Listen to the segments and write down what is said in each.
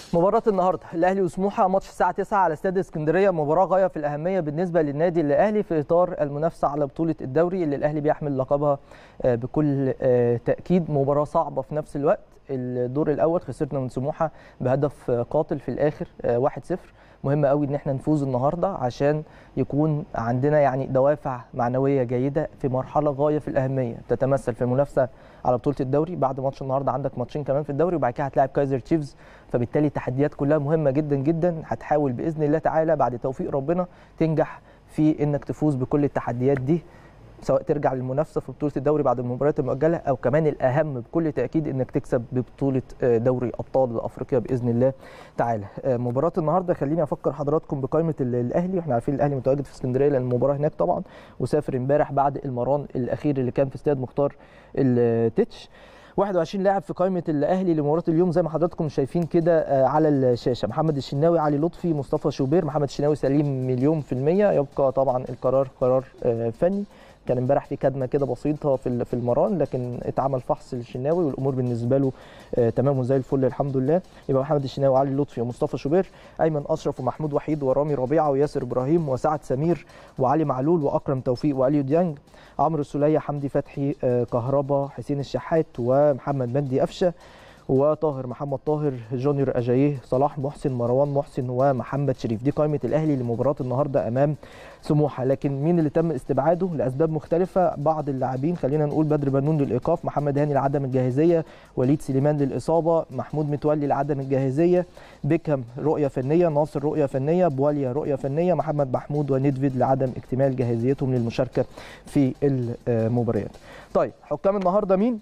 مباراة النهارده الاهلي وسموحه ماتش الساعة 9 على استاد اسكندرية مباراة غاية في الأهمية بالنسبة للنادي الأهلي في إطار المنافسة على بطولة الدوري اللي الأهلي بيحمل لقبها بكل تأكيد مباراة صعبة في نفس الوقت الدور الأول خسرنا من سموحة بهدف قاتل في الآخر 1-0 مهم قوي ان احنا نفوز النهارده عشان يكون عندنا يعني دوافع معنويه جيده في مرحله غايه في الاهميه تتمثل في المنافسه على بطوله الدوري بعد ماتش النهارده عندك ماتشين كمان في الدوري وبعد كده هتلاعب كايزر تشيفز فبالتالي التحديات كلها مهمه جدا جدا هتحاول باذن الله تعالى بعد توفيق ربنا تنجح في انك تفوز بكل التحديات دي سواء ترجع للمنافسه في بطوله الدوري بعد المباريات المؤجله او كمان الاهم بكل تاكيد انك تكسب ببطوله دوري ابطال افريقيا باذن الله تعالى مباراه النهارده خليني افكر حضراتكم بقائمه الاهلي احنا عارفين الاهلي متواجد في اسكندريه لان المباراه هناك طبعا وسافر امبارح بعد المران الاخير اللي كان في استاد مختار التتش 21 لاعب في قائمه الاهلي لمباراه اليوم زي ما حضراتكم شايفين كده على الشاشه محمد الشناوي علي لطفي مصطفى شوبير محمد الشناوي سليم مليون في الميه يبقى طبعا القرار قرار فني كان امبارح في كدمه كده بسيطه في في المران لكن اتعمل فحص للشناوي والامور بالنسبه له آه تمام وزي الفل الحمد لله يبقى محمد الشناوي وعلي لطفي ومصطفى شوبير ايمن اشرف ومحمود وحيد ورامي ربيعه وياسر ابراهيم وسعد سمير وعلي معلول واكرم توفيق واليو ديانج عمرو السوليه حمدي فتحي آه كهربا حسين الشحات ومحمد مجدي قفشه وطاهر محمد طاهر جونيور اجاييه صلاح محسن مروان محسن ومحمد شريف دي قائمه الاهلي لمباراه النهارده امام سموحه لكن مين اللي تم استبعاده لاسباب مختلفه بعض اللاعبين خلينا نقول بدر بنون للايقاف محمد هاني لعدم الجاهزيه وليد سليمان للاصابه محمود متولي لعدم الجاهزيه بيكهام رؤيه فنيه ناصر رؤيه فنيه بواليا رؤيه فنيه محمد محمود وندفيد لعدم اكتمال جاهزيتهم للمشاركه في المباريات طيب حكام النهارده مين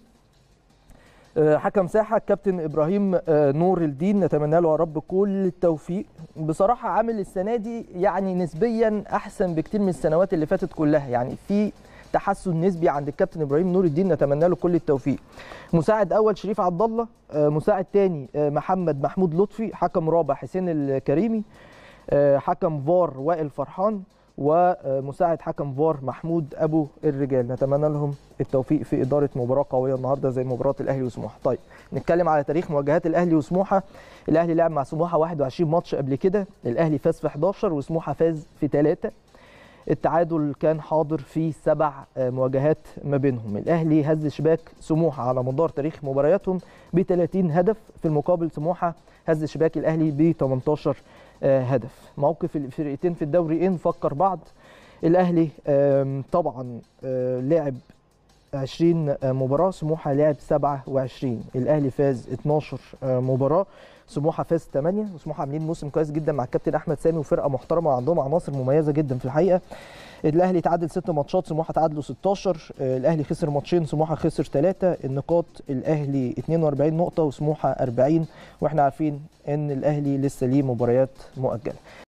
حكم ساحه الكابتن ابراهيم نور الدين نتمنى له يا رب كل التوفيق بصراحه عامل السنه دي يعني نسبيا احسن بكتير من السنوات اللي فاتت كلها يعني في تحسن نسبي عند الكابتن ابراهيم نور الدين نتمنى له كل التوفيق مساعد اول شريف عبد الله مساعد ثاني محمد محمود لطفي حكم رابع حسين الكريمي حكم فار وائل فرحان ومساعد حكم فار محمود ابو الرجال نتمنى لهم التوفيق في اداره مباراه قويه النهارده زي مباراه الاهلي وسموحه طيب نتكلم على تاريخ مواجهات الاهلي وسموحه الاهلي لعب مع سموحه 21 ماتش قبل كده الاهلي فاز في 11 وسموحه فاز في 3 التعادل كان حاضر في سبع مواجهات ما بينهم الاهلي هز شباك سموحه على مدار تاريخ مبارياتهم ب 30 هدف في المقابل سموحه هز شباك الاهلي ب 18 هدف موقف الفرقتين في الدوري ايه نفكر بعض الاهلي طبعا لعب 20 مباراه سموحه لعب 27 الاهلي فاز 12 مباراه سموحه فاز 8 وسموحه عاملين موسم كويس جدا مع الكابتن احمد سامي وفرقه محترمه وعندهم عناصر مميزه جدا في الحقيقه الاهلي تعادل 6 ماتشات سموحه تعادلوا 16 الاهلي خسر ماتشين سموحه خسر 3 النقاط الاهلي 42 نقطه وسموحه 40 واحنا عارفين ان الاهلي لسه ليه مباريات مؤجله